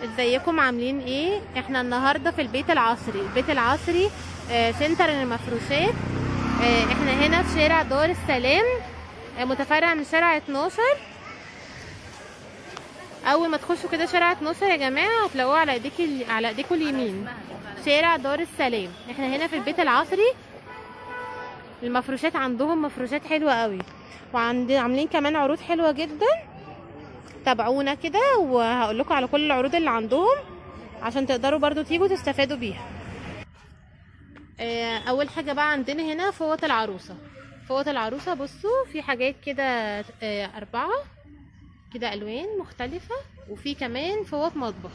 ازيكم عاملين ايه احنا النهارده في البيت العصري البيت العصري آه، سنتر المفروشات آه، احنا هنا في شارع دار السلام آه، متفرع من شارع 12 اول ما تخشوا كده شارع 12 يا جماعه هتلاقوه على ايديك ال- على ايديكوا اليمين شارع دار السلام احنا هنا في البيت العصري المفروشات عندهم مفروشات حلوه قوي وعند عاملين كمان عروض حلوه جدا تابعونا كده وهقول لكم على كل العروض اللي عندهم عشان تقدروا برضو تيجوا تستفادوا بيها آه، اول حاجه بقى عندنا هنا فوط العروسه فوط العروسه بصوا في حاجات كده آه، اربعه كده الوان مختلفه وفي كمان فوط مطبخ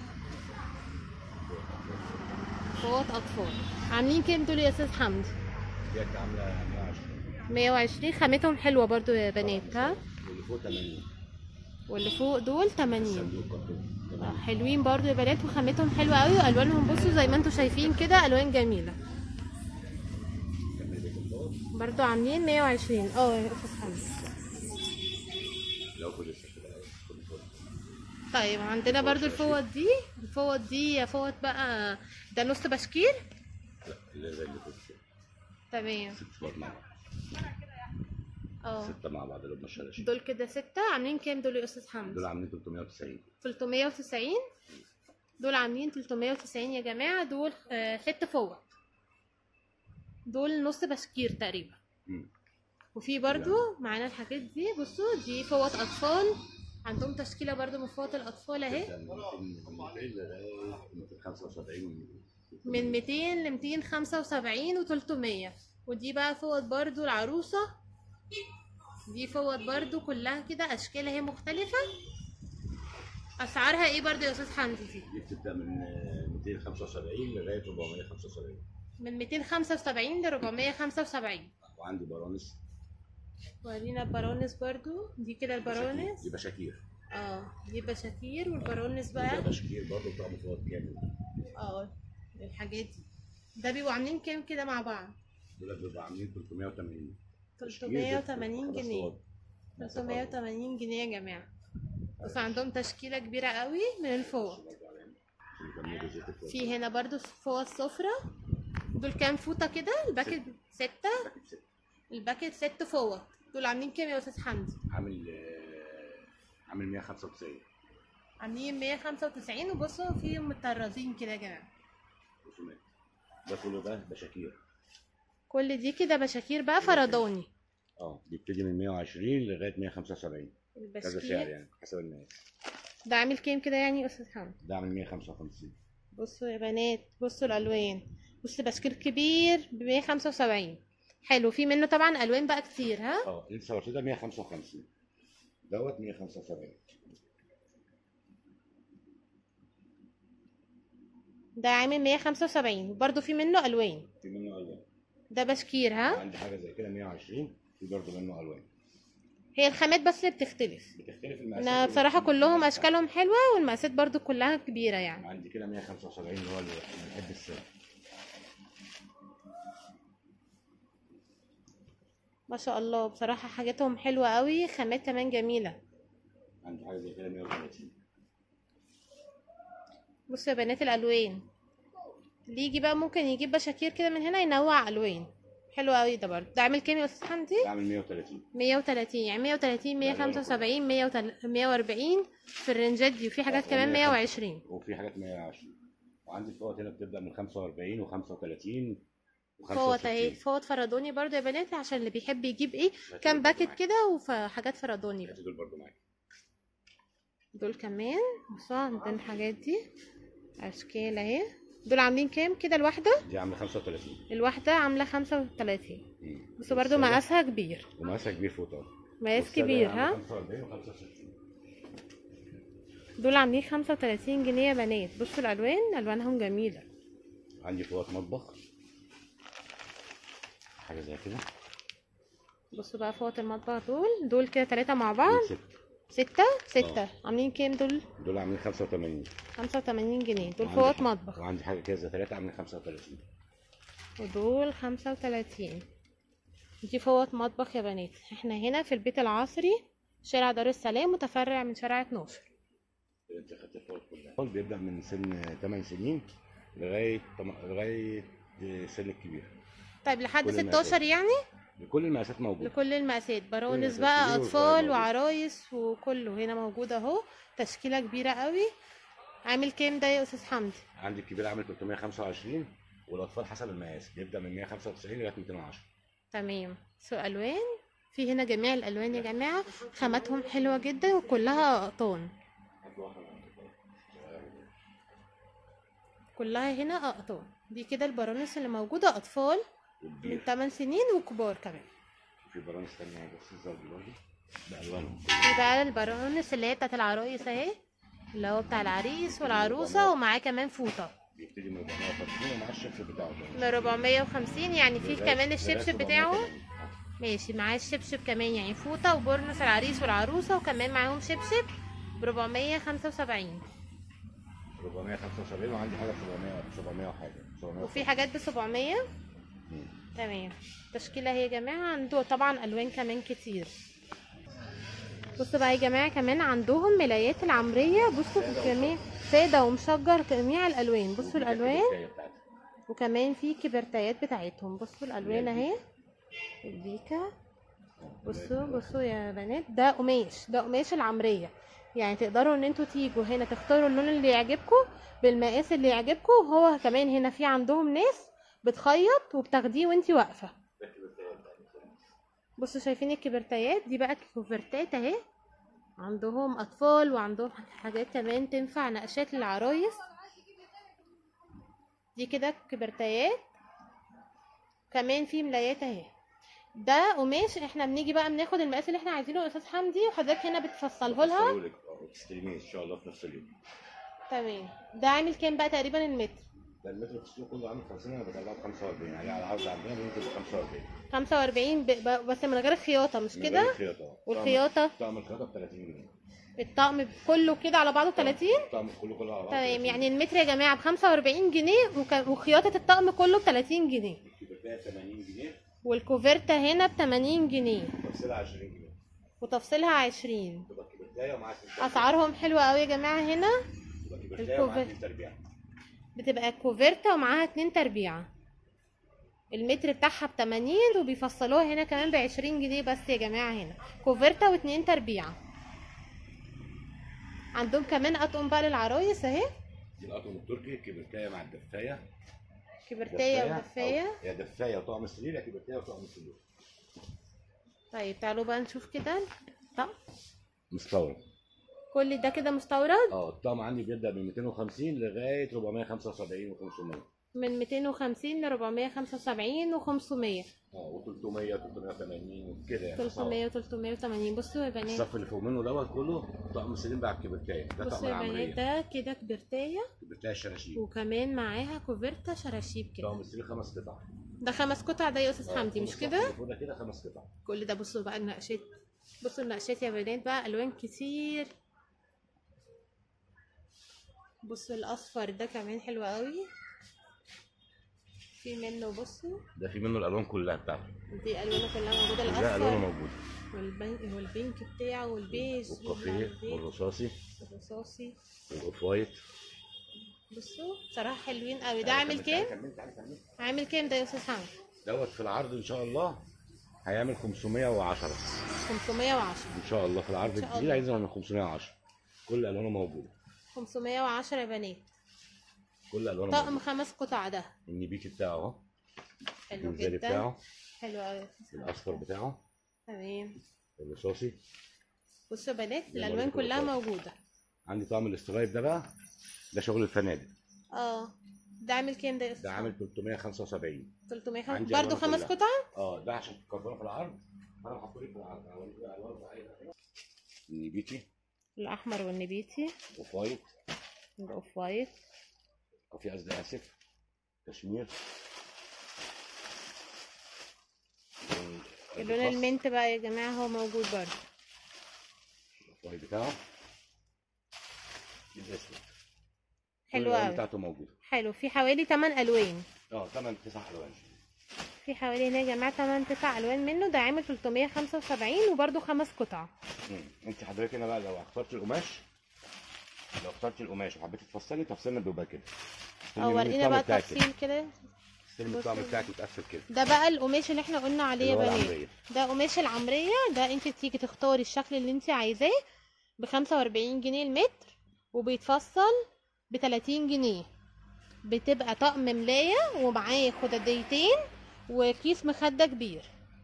فوط اطفال عاملين كام دول يا استاذ حمدي ديت عامله 120 120 خامتهم حلوه برضو يا بنات ها واللي فوق 80 واللي فوق دول 80 صندوق كرتون آه، حلوين برضو يا بنات وخامتهم حلوه قوي والوانهم بصوا زي ما انتم شايفين كده الوان جميله كمل بيت الفوق برضو عاملين 120 اه يا استاذ حمدي لو كل الشكل ده كل فوق طيب عندنا برضو الفوط دي الفوط دي فوط بقى ده نص بشكير لا اللي زي اللي فوق كده. تمام ست فوق مع بعض اه ستة مع بعض اللي هم الشلاشين دول كده ستة عاملين كام دول يا استاذ حمدي دول عاملين 390 390 دول عاملين 390 يا جماعة دول آه، ست فوط دول نص بشكير تقريبا مم. وفي برضو معانا الحاجات دي بصوا دي فوط اطفال عندهم تشكيله برضو من فوط الاطفال اهي تبدأ من 200 من 200 لغاية 275 من 200 ل 275 و 300 ودي بقى فوط برضو العروسه دي فوط برضو كلها كده اشكال اهي مختلفه اسعارها ايه برضو يا استاذ حمدي دي دي بتبدأ من آه، 275 لغاية 475 من 275 ل 475 وعندي برانس ورينا البرانس برضو دي كده البرانس دي بشاكير اه دي بشاكير والبرانس ده بقى بشاكير برضه بتاع مفوض كامل اه الحاجات دي ده بيبقوا عاملين كام كده مع بعض دول بيبقوا عاملين 380 380 جنيه 380 جنيه يا جماعة بس عندهم تشكيلة كبيرة قوي من الفوط في هنا برضو فوط سفرة دول كام فوطة كده الباكت ستة الباكت ست فوط دول عاملين كام يا استاذ حمدي عامل آه، عامل 195 عاملين 195 وبصوا فيهم مطرزين كده يا جماعة رسومات ده كله ده بشاكير كل دي كده بشاكير بقى فرداني اه بيبتدي من 120 لغايه 175 كذا سعر البشكير يعني حسب الناس ده عامل كام كده يعني يا استاذ حمدي ده عامل 155 بصوا يا بنات بصوا الالوان بصوا بشكير كبير ب 175 حلو في منه طبعا الوان بقى كتير ها اه اللي صورته ده 155 دوت 175 ده عامل 175 وبرده في منه الوان في منه الوان ده بشكير ها عندي حاجه زي كده 120 في برضه منه الوان هي الخامات بس اللي بتختلف بتختلف المقاسات انا بصراحه كلهم اشكالهم حلوه والمقاسات برضو كلها كبيره يعني عندي كده 175 اللي هو اللي بنحب السعر ما شاء الله بصراحه حاجاتهم حلوه قوي خامات كمان جميله عندي حاجه زي كده 130 بصوا يا بنات الالوان اللي يجي بقى ممكن يجيب بشاكير كده من هنا ينوع الوان حلو قوي ده برضه ده عامل كام يا استاذ حمدي ده عامل 130 130 يعني 130 175 140 في الرنجات دي وفي حاجات كمان 120 وفي حاجات 120 وعندي فوط هنا بتبدا من 45 و35 فوط اهي فوط فردوني برضه يا بنات عشان اللي بيحب يجيب ايه كام باكت كده وحاجات فردوني بقى دول برضه معاك دول كمان بصوا عندنا الحاجات دي اشكال اهي دول عاملين كام كده الواحده دي عامله 35 الواحده عامله 35 مم. بس برضه مقاسها كبير ومقاسها كبير فوق طبعا مقاس كبير ها 45 و 65 دول عاملين 35 جنيه يا بنات بصوا الالوان الوانهم جميله عندي فوط مطبخ حاجه زي كده بصوا بقى فوط المطبخ دول دول كده ثلاثة مع بعض ست ستة ستة عاملين كام دول دول عاملين 85 خمسة وتمانين جنيه دول وعندي فوط ح- مطبخ وعندي حاجه كده زي ثلاثه عاملين 35 ودول خمسة وتلاتين دي فوط مطبخ يا بنات احنا هنا في البيت العصري شارع دار السلام متفرع من شارع 12 انت خدت الفوق كلها الفوق بيبدا من سن 8 سنين لغايه تم- لغايه سن الكبير طيب لحد كل 16 يعني لكل المقاسات موجوده لكل المقاسات برونس المقاسات بقى كبير اطفال وصغير موجود. وعرايس وكله هنا موجود اهو تشكيله كبيره قوي عامل كام ده يا استاذ حمدي عندي الكبير عامل 325 والاطفال حسب المقاس بيبدا من 195 لغايه 210 تمام سوق الوان في هنا جميع الالوان يا جماعه خاماتهم حلوه جدا وكلها اقطان كلها هنا اقطان دي كده البرانس اللي موجوده اطفال من والبير 8 سنين وكبار كمان في برامج ثانيه بس الزوج برضه بالوانهم في بقى البرانس اللي هي بتاعت العرايس اهي اللي هو بتاع العريس والعروسه ومعاه كمان فوطه بيبتدي من 450 ومع الشبشب بتاعه ل 450 يعني في لغاية- كمان الشبشب لغاية بتاعه 480. ماشي معاه الشبشب كمان يعني فوطه وبورنس العريس والعروسه وكمان معاهم شبشب ب 475 475 وعندي حاجه ب 700 700 وحاجه 700 وفي حاجات ب 700 مم. تمام التشكيله اهي يا جماعه عنده طبعا الوان كمان كتير بصوا بقى يا جماعه كمان عندهم ملايات العمريه بصوا كمان ساده ومشجر جميع الالوان بصوا الالوان الحكاية بتاعتها. وكمان في كبرتايات بتاعتهم بصوا الالوان اهي البيكا بصوا بصوا يا بنات ده قماش ده قماش العمريه يعني تقدروا ان انتوا تيجوا هنا تختاروا اللون اللي يعجبكم بالمقاس اللي يعجبكم هو كمان هنا في عندهم ناس بتخيط وبتاخديه وانتي واقفه بصوا شايفين الكبرتايات دي بقى كوفرتات اهي عندهم اطفال وعندهم حاجات كمان تنفع نقشات للعرايس دي كده كبرتايات كمان في ملايات اهي ده قماش احنا بنيجي بقى بناخد المقاس اللي احنا عايزينه يا استاذ حمدي وحضرتك هنا بتفصله لها بفصلهولك، اه وتستلميه ان شاء الله في نفس اليوم تمام ده عامل كام بقى تقريبا المتر ده المتر في السوق كله عامل 50 انا بطلعه ب 45 يعني على العرض عندنا بينزل ب 45 45 ب... ب... بس من غير خياطه مش من غير كده الخياطه اه. والخياطه طقم الخياطه ب 30 جنيه الطقم كله كده على بعضه 30 الطقم كله كله على بعضه تمام 30 يعني المتر يا جماعه ب 45 جنيه وك... وخياطه الطقم كله ب 30 جنيه الكبرتايه 80 جنيه والكوفرتا هنا ب 80 جنيه تفصيلها 20 جنيه وتفصيلها 20 تبقى الكبرتايه ومعاها اتنين تربيع. اسعارهم حلوه قوي يا جماعه هنا تبقى الكبرتايه ومعاها الكوفر. اتنين تربيع بتبقى كوفرتا ومعاها اتنين تربيعة المتر بتاعها ب 80 وبيفصلوها هنا كمان ب 20 جنيه بس يا جماعة هنا كوفرتا واتنين تربيعة عندهم كمان اطقم بقى للعرايس اهي دي الاطقم التركي الكبرتايه مع الدفايه كبرتاية دفاية ودفاية أو- يا دفايه وطقم السرير يا كبرتايه وطقم السرير طيب تعالوا بقى نشوف كده طب مستورد كل ده كده مستورد اه الطقم عندي بيبدا من 250 لغايه 475 و500 من 250 ل 475 و500 اه و300 380 كده يعني 300 و 380 بصوا يا بنات الصف اللي فوق منه دوت كله طقم السرير بتاع الكبرتايه ده طقم بصوا يا بنات العمريه ده كده كبرتاية الكبرتايه الشراشيب وكمان معاها كوفرتا شراشيب كده طقم السرير خمس قطع ده خمس قطع ده يا استاذ آه، حمدي كل مش الصف كده اللي فوق ده كده خمس قطع كل ده بصوا بقى النقشات بصوا النقشات يا بنات بقى الوان كتير بصوا الاصفر ده كمان حلو قوي في منه بصوا ده في منه الالوان كلها بتاعته دي الوانه كلها موجوده ده الوانه الاصفر موجوده والبنك والبينك بتاعه والبيج والكافيه والبيج والرصاصي والرصاصي والاوف وايت بصوا بصراحه حلوين قوي ده عامل كام عامل كام ده يا استاذ حمدي دوت في العرض ان شاء الله هيعمل 510 510 ان شاء الله في العرض إن شاء الجديد الله. عايز من 510 كل الوانه موجوده 510 يا بنات كل الوانه طقم موجوده خمس قطع ده النبيتي بتاعه اهو حلو الجنزاري جدا بتاعه حلو قوي الاصفر بتاعه تمام الرصاصي بصوا يا بنات زي ما الالوان قلت لكم كلها الرصاص. موجوده عندي طقم الاسترايب ده بقى ده شغل الفنادق اه ده عامل كام ده يا ده استاذ عامل 375 300 عندي برضه ألوان خمس كلها. قطع اه ده عشان تكبرها في العرض انا هحط لك في العرض هوريك بقى الوان بتاعتها. النبيتي الاحمر والنبيتي اوف وايت الاوف وايت كافيه قصدي اسف كشمير اللون المنت بقى يا جماعه هو موجود برضه الوايت بتاعه الاسود حلو كل الألوان قوي بتاعته موجوده حلو في حوالي 8 الوان اه 8 9 الوان في حوالي هنا يا جماعه 8 9 الوان منه ده عامل 375 وبرده خمس قطع مم. انت حضرتك هنا بقى لو اخترت القماش لو اخترتي القماش وحبيتي تفصلي تفصيلنا بيبقى كده اه ورينا بقى التفصيل كده استلمي الطقم بصوا. بتاعك متقفل كده ده بقى القماش اللي احنا قلنا عليه يا اللي هو بنات العمرية. ده قماش العمرية ده انت تيجي تختاري الشكل اللي انت عايزاه بخمسة واربعين جنيه المتر وبيتفصل بتلاتين جنيه بتبقى طقم ملاية ومعاه خداديتين وكيس مخدة كبير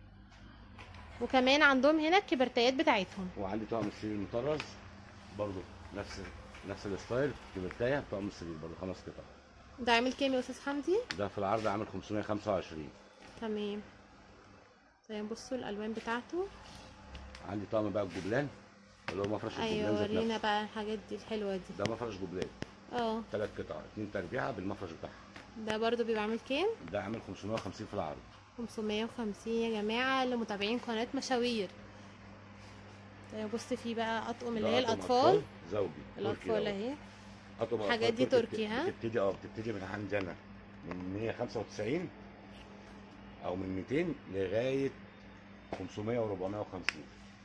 وكمان عندهم هنا الكبرتيات بتاعتهم وعندي طقم السرير المطرز برضه نفس نفس الستايل كبرتايه طقم السرير برضه خمس قطع ده عامل كام يا استاذ حمدي ده في العرض عامل 525 تمام طيب بصوا الالوان بتاعته عندي طقم بقى الجبلان اللي هو مفرش ايوه الجبلان ذات ورينا نفسه بقى الحاجات دي الحلوه دي ده مفرش جبلان اه ثلاث قطع اثنين تربيعه بالمفرش بتاعها ده برضو بيبقى عامل كام ده عامل 550 في العرض 550 يا جماعة لمتابعين قناة مشاوير طيب بص في بقى أطقم اللي ده هي أطقم الأطفال زوجي تركي الأطفال دوت. أهي أطقم الحاجات أطفال دي تركي، ها؟ بتبتدي اه بتبتدي من عندي انا من 195 او من 200 لغايه 500 و450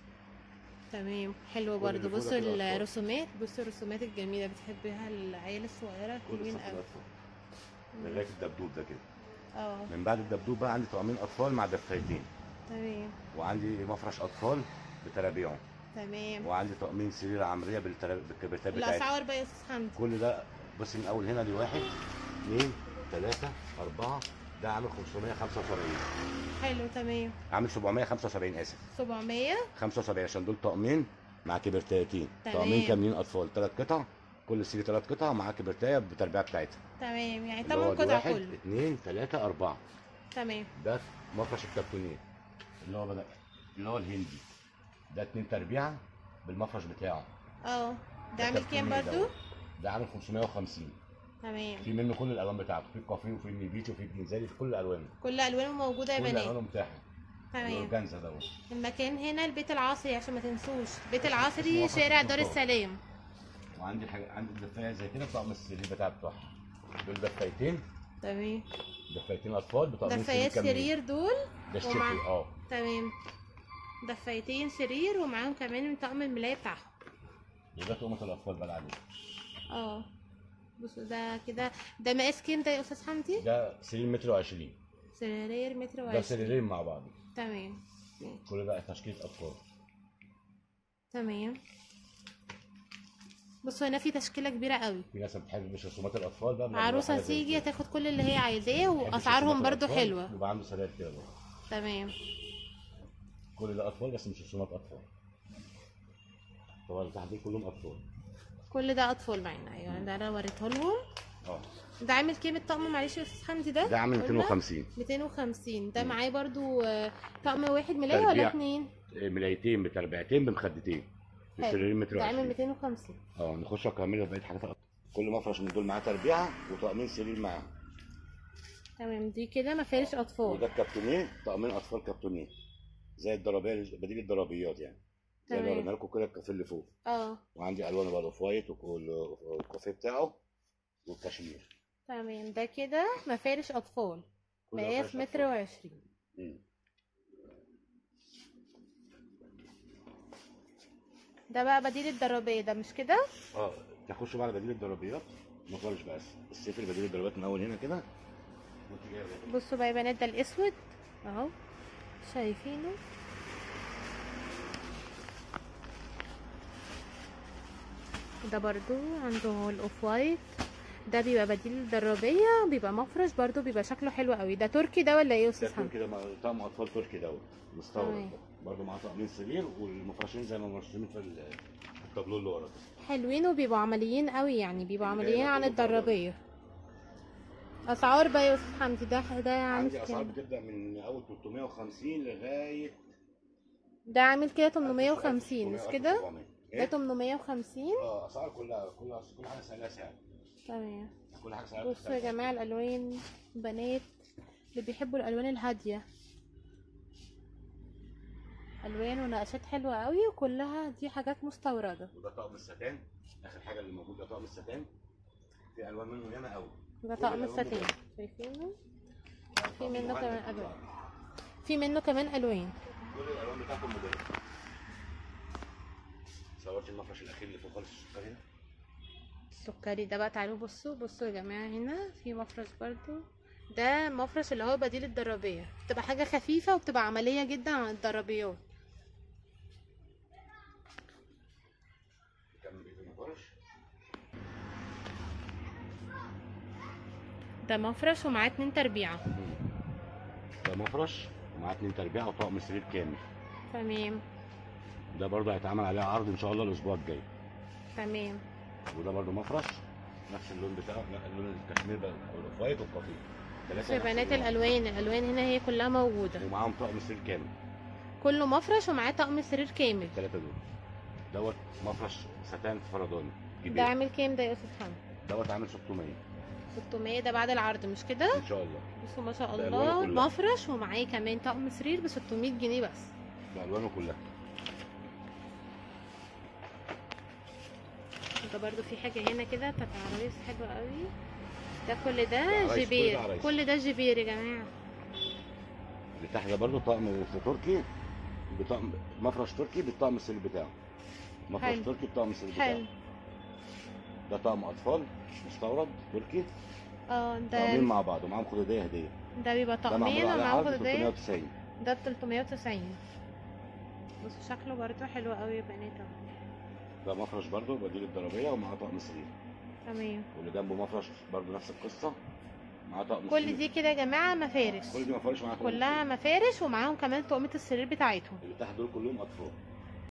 تمام حلو كل برضو اللي فوق ده بصوا كده أطفال. الرسومات بصوا الرسومات الجميلة بتحبها العيال الصغيرة كل حلوين صف قوي الاطفال لغايه الدبدوب ده كده اه من بعد الدبدوب بقى عندي طقمين اطفال مع دفايتين تمام وعندي مفرش اطفال بترابيعهم تمام وعندي طقمين سرير عمريه بالترا- بالكبريتات بتاعتهم الأسعار بقى يا أستاذ حمدي كل ده بص من اول هنا لواحد اثنين ثلاثة أربعة ده عامل 575 حلو تمام عامل 775 آسف 700 75 عشان دول طقمين مع كبرتايتين تمام. طقمين كاملين أطفال ثلاث قطع كل سرير ثلاث قطع مع كبرتاية بالتربيع بتاعتها تمام يعني اللي هو تمن قطع الواحد كله اثنين ثلاثة أربعة تمام ده مفرش الكرتونين اللي هو بدأ اللي هو الهندي ده اتنين تربيعة بالمفرش بتاعه اه ده عامل كام كرتوني برضو دوت. ده عامل 550 تمام في منه كل الالوان بتاعته في الكافيه وفي النبيتي وفي الجنزالي في كل الالوانه كل ألوانه موجودة يا كل بنات الالوانه متاحه تمام الاورجانزا دوت المكان هنا البيت العصري عشان ما تنسوش البيت اسمه العصري وقفة شارع دار السلطان. السلام وعندي حاجه عندي دفايه زي كده طقم السرير بتاع بتوعها دول دفايتين تمام دفايتين اطفال بطقمين دفايات كاملين. سرير دول ده الشتوي ومع- اه تمام دفايتين سرير ومعاهم كمان طقم الملاية بتاعهم وده تقمه الاطفال بقى العاديه اه بصوا ده كده ده مقاس كام ده يا استاذ حمدي ده سرير متر وعشرين سرير متر ده وعشرين سريرين مع بعض تمام كل ده تشكيله اطفال تمام بصوا هنا في تشكيلة كبيرة قوي في ناس بتحب مش رسومات الاطفال بقى بنعمل عروسة حاجة زي تيجي كده. تاخد كل اللي هي عايزاه بتحبش واسعارهم رسومات برضو الأطفال، حلوة يبقى عنده سراير كده برضه تمام كل ده اطفال بس مش رسومات اطفال طبعا تحت دول كلهم اطفال كل ده اطفال معانا ايوه ده انا وريته لهم اه ده عامل كام الطقم معلش يا استاذ حمدي ده ده عامل قلنا؟ 250 250 ده مم. معاه برضو آه، طقم واحد ملاية ولا تربيع. اتنين ملايتين بتربيعتين بمخدتين حلو. السريرين متر ده عامل وعشرين 250 اه نخش اكمل بقيه حاجات أكتر. كل مفرش من دول معاه تربيعه وطقمين سرير معاه تمام دي كده مفارش وده اطفال الكابتونين طقمين اطفال كابتونين زي الضربيه بديل الضربيات يعني زي اللي تمام. ورينا لكم كده الكافيه اللي فوق اه وعندي الوان برضه اوف وايت وكل- والكافيه بتاعه والكاشمير تمام ده كده مفارش اطفال كل مقاس مفرش متر أطفال. وعشرين مم. ده بقى بديل الدرابية ده مش كده اه تخش بقى على بديل الضربيات مفرش بقى السفر بديل الضربيات من اول هنا كده وانت جايه بقى. بصوا بقى يا بنات ده الاسود اهو شايفينه ده برضو عنده الاوف وايت ده بيبقى بديل الدرابية بيبقى مفرش برضو بيبقى شكله حلو قوي ده تركي ده ولا ايه يا ده استاذ حمد تركي ده مع- طقم اطفال تركي دوت تمام. مستورد برضه معاه طقمين سرير والمفرشين زي ما مرسومين في ال- في التابلو اللي ورا كده. حلوين وبيبقوا عمليين قوي يعني بيبقوا اللي عمليين هي عن كله الدرابية اسعار بقى يا استاذ حمدي ده ده عامل عندي اسعار كام بتبدا من اول 350 لغايه ده عامل كده 850 مش 1600 كده 1700. ده ايه؟ 850 اه اسعار كلها كل كل حاجه سعرها سعر تمام كل حاجه سعرها بصوا يا بتختلف. جماعة الألوان بنات اللي بيحبوا الألوان الهادية ألوان ونقشات حلوة قوي وكلها دي حاجات مستوردة وده طقم الستان اخر حاجه اللي موجود ده طقم الستان في الوان منه ياما قوي ده كل طقم الألوان الستان مختلفة. شايفينه في في منه كمان ألوان. في منه كمان ألوان كل الالوان بتاعته موديل صورت المفرش الاخير اللي فوق خالص السكر هنا سكري ده بقى تعالوا بصوا بصوا يا جماعة هنا في مفرش برضو ده مفرش اللي هو بديل الدرابية بتبقى حاجة خفيفة وبتبقى عملية جدا عن الدرابيات كم بيت المفرش ده مفرش ومعاه اتنين تربيعة ده مفرش ومعاه اتنين تربيع وطقم سرير كامل تمام ده برضه هيتعمل عليه عرض ان شاء الله الاسبوع الجاي تمام وده برضه مفرش نفس اللون بتاعه لا اللون الكشمير ده الاوف وايت والقطيع بصوا يا بنات الالوان الالوان هنا هي كلها موجودة ومعاهم طقم سرير كامل كله مفرش ومعاه طقم سرير كامل الثلاثه دول دوت مفرش ستان فرداني ده كبير عامل كام ده يا استاذ حمد دوت عامل 600 600 ده بعد العرض مش كده ان شاء الله بصوا ما شاء ده الله ألوانه كلها. مفرش ومعاه كمان طقم سرير ب 600 جنيه بس بالوانه كلها ده برضو في حاجة هنا كده بتاعت عرايس حلوة قوي ده كل ده عرايس، كل ده جبير عرايس. كل ده جبير يا جماعة اللي تحت ده برضه طقم في تركي بطقم مفرش تركي بالطقم السرير بتاعه مفرش حلو. تركي بالطقم السرير حلو بتاعه ده طقم اطفال مستورد تركي اه طقمين ده مع بعض ومعاهم خدوديه هديه ده بيبقى ده معمول طقمين عليه ومعاهم عرض خدودية 390 ده ب 390 بصوا شكله برضو حلو قوي يا بنات اهو ده مفرش برضه بديل الضربيه ومعاه طقم سرير تمام واللي جنبه مفرش برضه نفس القصه معاه طقم كل سرير. دي كده يا جماعة مفارش كل دي مفارش معاها طقم كلها سرير. مفارش ومعاهم كمان طقمة السرير بتاعتهم اللي تحت دول كلهم اطفال